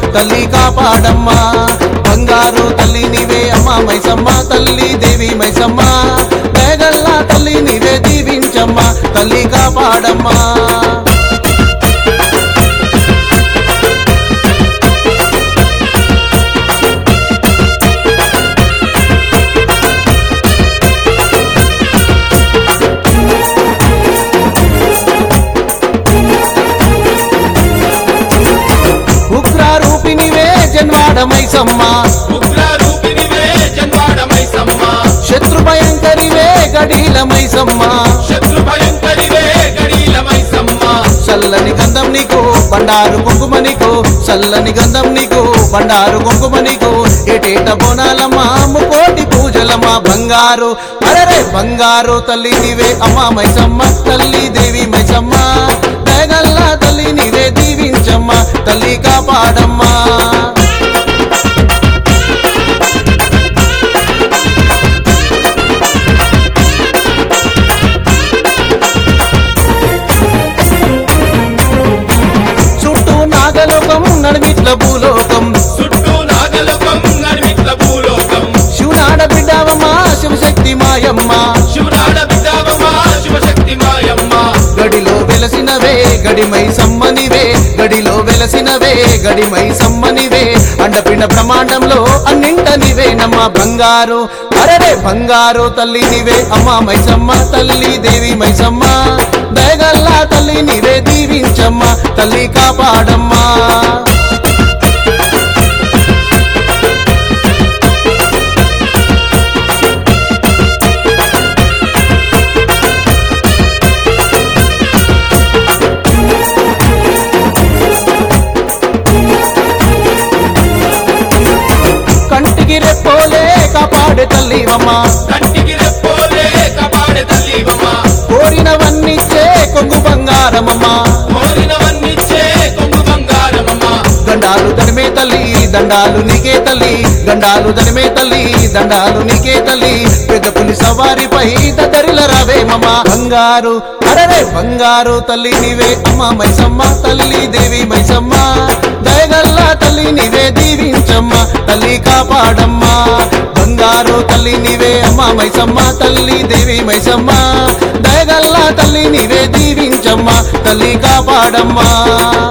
తల్లి కాపాడమ్మా బంగారు తల్లి నీవే అమ్మ మైసమ్మ తల్లి దేవి మైసమ్మ దయగల్లా తల్లి నీవే దీవించమ్మా తల్లి కాపాడమ్మా ఉగ్రారూపినివే జన్వాడ మైసమ్మ ఉగ్రరూపిణివే జన్వాడ మైసమ్మ శత్రు భయంకరివే గడీల మైసమ్మ శత్రు భయంకరివే గడీల మైసమ్మ చల్లని గంధం నీకు బండారు కుంకుమ నీకు చల్లని గంధం నీకు బండారు కుంకుమ నీకు ఏటేట బోనాలమ్మ ముకోటి పూజలమ్మ బంగారు అరరే బంగారు తల్లి నీవే అమ్మ మైసమ్మ తల్లి దేవి మైసమ్మ దయగల్లా తల్లి నీవే దీవించమ్మ తల్లి కాపాడమ్మా చుట్టూ నాగలోకం నడిమిట్ల భూలోకం చుట్టూ నాగలోకం నడిమిట్ల భూలోకం శివనాడ బిడ్డవమ్మా శివశక్తి మాయమ్మ శివనాడ బిడ్డావమా శివశక్తి మాయమ్మ గడిలో వెలసినవే గడిమై సమ్మనివే గడిలో వెలసినవే గడిమై సమ్మనివే అండపిండ బ్రహ్మాండంలో అన్నింట నీవే నమ్మ బంగారు అరరే బంగారు తల్లి నీవే అమ్మ మైసమ్మ తల్లి దేవి మైసమ్మ దయగల్లా తల్లి నీవే దీవించమ్మ తల్లి కాపాడమ్మా కంటికి రెప్పోలే కాపాడే తల్లివమ్మ కంటికి రెప్పోలే కపాడే తల్లివమ్మ కోరినవన్నిచ్చే కొంగు బంగారమమ్మ కోరినవన్నిచ్చే కొంగు బంగారమమ్మ దండాలు దనిమే తల్లి దండాలు నీకే తల్లి దండాలు దనిమే తల్లి దండాలు నీకే తల్లి పెద్ద పులి సవారిపై దరిల రావే మమ్మ బంగారు అరరే బంగారు తల్లి నీవే అమ్మ మైసమ్మ తల్లి దేవి మైసమ్మ దయగల్లా తల్లి నీవే దీవించమ్మ తల్లి కాపాడమ్మా బంగారు తల్లి నీవే అమ్మ మైసమ్మ తల్లి దేవి మైసమ్మ దయగల్లా తల్లి నీవే దీవించమ్మ తల్లి కాపాడమ్మా